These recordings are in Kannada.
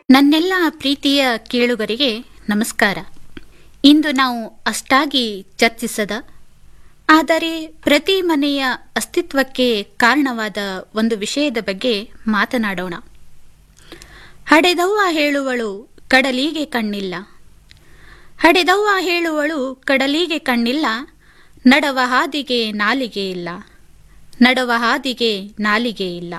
ನನ್ನೆಲ್ಲ ಪ್ರೀತಿಯ ಕೇಳುಗರಿಗೆ ನಮಸ್ಕಾರ ಇಂದು ನಾವು ಅಷ್ಟಾಗಿ ಚರ್ಚಿಸದ ಆದರೆ ಪ್ರತಿ ಮನೆಯ ಅಸ್ತಿತ್ವಕ್ಕೆ ಕಾರಣವಾದ ಒಂದು ವಿಷಯದ ಬಗ್ಗೆ ಮಾತನಾಡೋಣ ಹಡೆದವ್ವ ಹೇಳುವಳು ಕಡಲಿಗೆ ಕಣ್ಣಿಲ್ಲ ಹಡೆದವ್ವ ಹೇಳುವಳು ಕಡಲಿಗೆ ಕಣ್ಣಿಲ್ಲ ನಡವ ಹಾದಿಗೆ ನಾಲಿಗೆ ಇಲ್ಲ ನಡವ ಹಾದಿಗೆ ನಾಲಿಗೆ ಇಲ್ಲ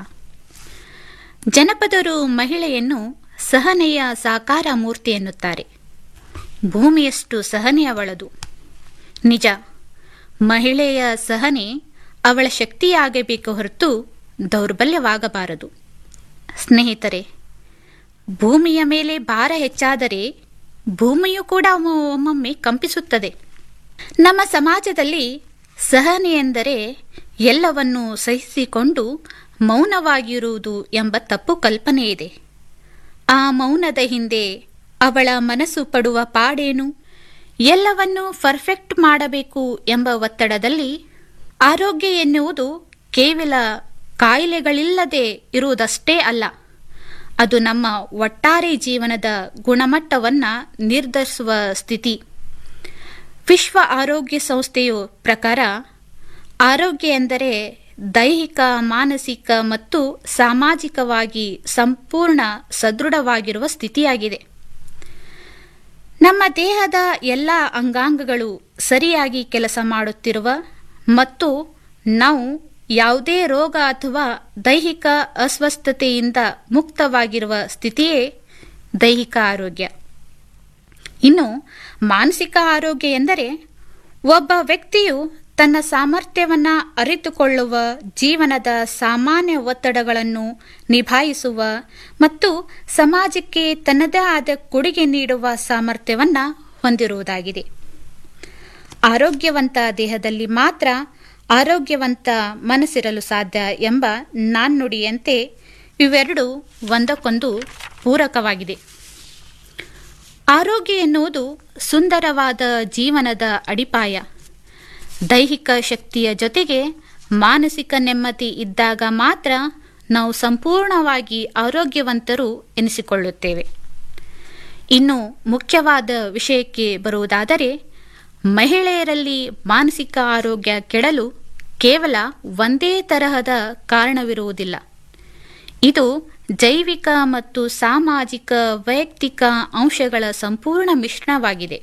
ಜನಪದರು ಮಹಿಳೆಯನ್ನು ಸಹನೆಯ ಸಾಕಾರ ಮೂರ್ತಿ ಎನ್ನುತ್ತಾರೆ ಭೂಮಿಯಷ್ಟು ಸಹನೆ ಅವಳದು ನಿಜ ಮಹಿಳೆಯ ಸಹನೆ ಅವಳ ಶಕ್ತಿಯಾಗಬೇಕು ಹೊರತು ದೌರ್ಬಲ್ಯವಾಗಬಾರದು ಸ್ನೇಹಿತರೆ ಭೂಮಿಯ ಮೇಲೆ ಭಾರ ಹೆಚ್ಚಾದರೆ ಭೂಮಿಯು ಕೂಡ ಒಮ್ಮೊಮ್ಮೆ ಕಂಪಿಸುತ್ತದೆ ನಮ್ಮ ಸಮಾಜದಲ್ಲಿ ಸಹನೆ ಎಂದರೆ ಎಲ್ಲವನ್ನೂ ಸಹಿಸಿಕೊಂಡು ಮೌನವಾಗಿರುವುದು ಎಂಬ ತಪ್ಪು ಕಲ್ಪನೆ ಇದೆ ಆ ಮೌನದ ಹಿಂದೆ ಅವಳ ಮನಸ್ಸು ಪಡುವ ಪಾಡೇನು ಎಲ್ಲವನ್ನೂ ಪರ್ಫೆಕ್ಟ್ ಮಾಡಬೇಕು ಎಂಬ ಒತ್ತಡದಲ್ಲಿ ಆರೋಗ್ಯ ಎನ್ನುವುದು ಕೇವಲ ಕಾಯಿಲೆಗಳಿಲ್ಲದೆ ಇರುವುದಷ್ಟೇ ಅಲ್ಲ ಅದು ನಮ್ಮ ಒಟ್ಟಾರೆ ಜೀವನದ ಗುಣಮಟ್ಟವನ್ನು ನಿರ್ಧರಿಸುವ ಸ್ಥಿತಿ ವಿಶ್ವ ಆರೋಗ್ಯ ಸಂಸ್ಥೆಯು ಪ್ರಕಾರ ಆರೋಗ್ಯ ಎಂದರೆ ದೈಹಿಕ ಮಾನಸಿಕ ಮತ್ತು ಸಾಮಾಜಿಕವಾಗಿ ಸಂಪೂರ್ಣ ಸದೃಢವಾಗಿರುವ ಸ್ಥಿತಿಯಾಗಿದೆ ನಮ್ಮ ದೇಹದ ಎಲ್ಲ ಅಂಗಾಂಗಗಳು ಸರಿಯಾಗಿ ಕೆಲಸ ಮಾಡುತ್ತಿರುವ ಮತ್ತು ನಾವು ಯಾವುದೇ ರೋಗ ಅಥವಾ ದೈಹಿಕ ಅಸ್ವಸ್ಥತೆಯಿಂದ ಮುಕ್ತವಾಗಿರುವ ಸ್ಥಿತಿಯೇ ದೈಹಿಕ ಆರೋಗ್ಯ ಇನ್ನು ಮಾನಸಿಕ ಆರೋಗ್ಯ ಎಂದರೆ ಒಬ್ಬ ವ್ಯಕ್ತಿಯು ತನ್ನ ಸಾಮರ್ಥ್ಯವನ್ನು ಅರಿತುಕೊಳ್ಳುವ ಜೀವನದ ಸಾಮಾನ್ಯ ಒತ್ತಡಗಳನ್ನು ನಿಭಾಯಿಸುವ ಮತ್ತು ಸಮಾಜಕ್ಕೆ ತನ್ನದೇ ಆದ ಕೊಡುಗೆ ನೀಡುವ ಸಾಮರ್ಥ್ಯವನ್ನು ಹೊಂದಿರುವುದಾಗಿದೆ ಆರೋಗ್ಯವಂತ ದೇಹದಲ್ಲಿ ಮಾತ್ರ ಆರೋಗ್ಯವಂತ ಮನಸ್ಸಿರಲು ಸಾಧ್ಯ ಎಂಬ ನಾಣ್ಣುಡಿಯಂತೆ ಇವೆರಡು ಒಂದಕ್ಕೊಂದು ಪೂರಕವಾಗಿದೆ ಆರೋಗ್ಯ ಎನ್ನುವುದು ಸುಂದರವಾದ ಜೀವನದ ಅಡಿಪಾಯ ದೈಹಿಕ ಶಕ್ತಿಯ ಜೊತೆಗೆ ಮಾನಸಿಕ ನೆಮ್ಮದಿ ಇದ್ದಾಗ ಮಾತ್ರ ನಾವು ಸಂಪೂರ್ಣವಾಗಿ ಆರೋಗ್ಯವಂತರು ಎನಿಸಿಕೊಳ್ಳುತ್ತೇವೆ ಇನ್ನು ಮುಖ್ಯವಾದ ವಿಷಯಕ್ಕೆ ಬರುವುದಾದರೆ ಮಹಿಳೆಯರಲ್ಲಿ ಮಾನಸಿಕ ಆರೋಗ್ಯ ಕೆಡಲು ಕೇವಲ ಒಂದೇ ತರಹದ ಕಾರಣವಿರುವುದಿಲ್ಲ ಇದು ಜೈವಿಕ ಮತ್ತು ಸಾಮಾಜಿಕ ವೈಯಕ್ತಿಕ ಅಂಶಗಳ ಸಂಪೂರ್ಣ ಮಿಶ್ರಣವಾಗಿದೆ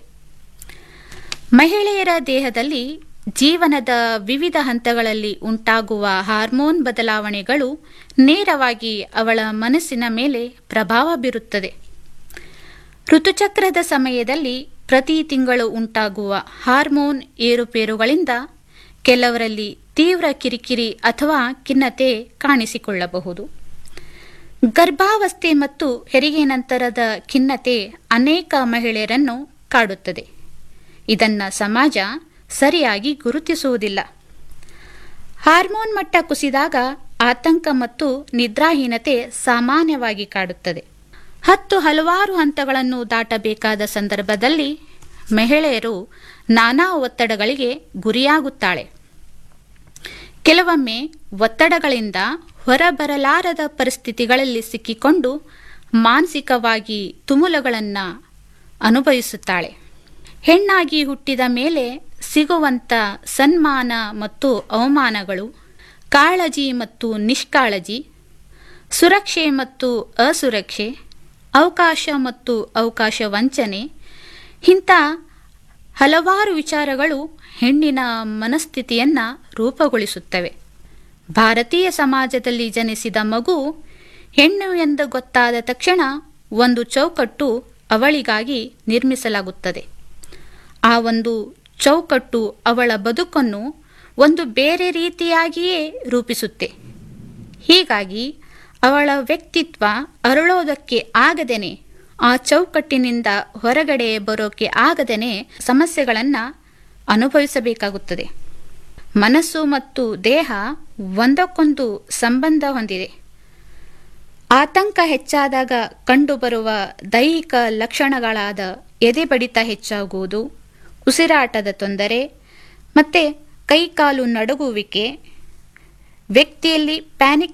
ಮಹಿಳೆಯರ ದೇಹದಲ್ಲಿ ಜೀವನದ ವಿವಿಧ ಹಂತಗಳಲ್ಲಿ ಉಂಟಾಗುವ ಹಾರ್ಮೋನ್ ಬದಲಾವಣೆಗಳು ನೇರವಾಗಿ ಅವಳ ಮನಸ್ಸಿನ ಮೇಲೆ ಪ್ರಭಾವ ಬೀರುತ್ತದೆ ಋತುಚಕ್ರದ ಸಮಯದಲ್ಲಿ ಪ್ರತಿ ತಿಂಗಳು ಉಂಟಾಗುವ ಹಾರ್ಮೋನ್ ಏರುಪೇರುಗಳಿಂದ ಕೆಲವರಲ್ಲಿ ತೀವ್ರ ಕಿರಿಕಿರಿ ಅಥವಾ ಖಿನ್ನತೆ ಕಾಣಿಸಿಕೊಳ್ಳಬಹುದು ಗರ್ಭಾವಸ್ಥೆ ಮತ್ತು ಹೆರಿಗೆ ನಂತರದ ಖಿನ್ನತೆ ಅನೇಕ ಮಹಿಳೆಯರನ್ನು ಕಾಡುತ್ತದೆ ಇದನ್ನು ಸಮಾಜ ಸರಿಯಾಗಿ ಗುರುತಿಸುವುದಿಲ್ಲ ಹಾರ್ಮೋನ್ ಮಟ್ಟ ಕುಸಿದಾಗ ಆತಂಕ ಮತ್ತು ನಿದ್ರಾಹೀನತೆ ಸಾಮಾನ್ಯವಾಗಿ ಕಾಡುತ್ತದೆ ಹತ್ತು ಹಲವಾರು ಹಂತಗಳನ್ನು ದಾಟಬೇಕಾದ ಸಂದರ್ಭದಲ್ಲಿ ಮಹಿಳೆಯರು ನಾನಾ ಒತ್ತಡಗಳಿಗೆ ಗುರಿಯಾಗುತ್ತಾಳೆ ಕೆಲವೊಮ್ಮೆ ಒತ್ತಡಗಳಿಂದ ಹೊರಬರಲಾರದ ಪರಿಸ್ಥಿತಿಗಳಲ್ಲಿ ಸಿಕ್ಕಿಕೊಂಡು ಮಾನಸಿಕವಾಗಿ ತುಮುಲಗಳನ್ನು ಅನುಭವಿಸುತ್ತಾಳೆ ಹೆಣ್ಣಾಗಿ ಹುಟ್ಟಿದ ಮೇಲೆ ಸಿಗುವಂಥ ಸನ್ಮಾನ ಮತ್ತು ಅವಮಾನಗಳು ಕಾಳಜಿ ಮತ್ತು ನಿಷ್ಕಾಳಜಿ ಸುರಕ್ಷೆ ಮತ್ತು ಅಸುರಕ್ಷೆ ಅವಕಾಶ ಮತ್ತು ಅವಕಾಶ ವಂಚನೆ ಇಂಥ ಹಲವಾರು ವಿಚಾರಗಳು ಹೆಣ್ಣಿನ ಮನಸ್ಥಿತಿಯನ್ನು ರೂಪುಗೊಳಿಸುತ್ತವೆ ಭಾರತೀಯ ಸಮಾಜದಲ್ಲಿ ಜನಿಸಿದ ಮಗು ಹೆಣ್ಣು ಎಂದು ಗೊತ್ತಾದ ತಕ್ಷಣ ಒಂದು ಚೌಕಟ್ಟು ಅವಳಿಗಾಗಿ ನಿರ್ಮಿಸಲಾಗುತ್ತದೆ ಆ ಒಂದು ಚೌಕಟ್ಟು ಅವಳ ಬದುಕನ್ನು ಒಂದು ಬೇರೆ ರೀತಿಯಾಗಿಯೇ ರೂಪಿಸುತ್ತೆ ಹೀಗಾಗಿ ಅವಳ ವ್ಯಕ್ತಿತ್ವ ಅರಳೋದಕ್ಕೆ ಆಗದೇನೆ ಆ ಚೌಕಟ್ಟಿನಿಂದ ಹೊರಗಡೆ ಬರೋಕೆ ಆಗದೇನೆ ಸಮಸ್ಯೆಗಳನ್ನು ಅನುಭವಿಸಬೇಕಾಗುತ್ತದೆ ಮನಸ್ಸು ಮತ್ತು ದೇಹ ಒಂದಕ್ಕೊಂದು ಸಂಬಂಧ ಹೊಂದಿದೆ ಆತಂಕ ಹೆಚ್ಚಾದಾಗ ಕಂಡುಬರುವ ದೈಹಿಕ ಲಕ್ಷಣಗಳಾದ ಎದೆ ಬಡಿತ ಹೆಚ್ಚಾಗುವುದು ಉಸಿರಾಟದ ತೊಂದರೆ ಮತ್ತು ಕೈಕಾಲು ನಡುಗುವಿಕೆ ವ್ಯಕ್ತಿಯಲ್ಲಿ ಪ್ಯಾನಿಕ್